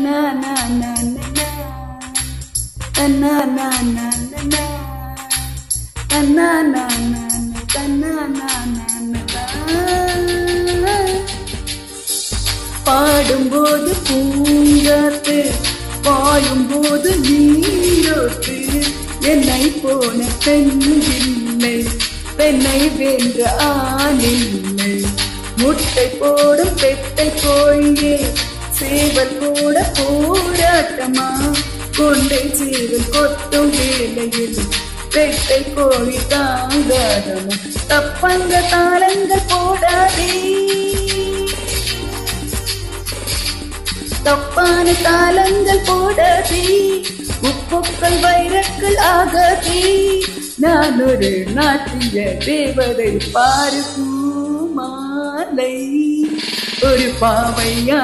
na na na na na na na na na na na na na na பாடும்போது பூங்காத்து பாடும்போது நீரோத்து என்னை போன பெண்ணில்லை பெண்ணை வென்ற ஆணில்லை முட்டை போடும் பெட்டை கோழியே சேவல் கூட போராட்டமா கொண்டை சேவல் கொட்டும் வேலையில் பெட்டை கோழி தாங்காதமா தப்பங்க தாளங்கள் போடாதே தப்பான தாளங்கள் போடாதே உப்புக்கள் வைரக்கள் ஆகாதே நான் ஒரு நாட்டிய தேவதை பாரு பூமாலை ஒரு பாவையா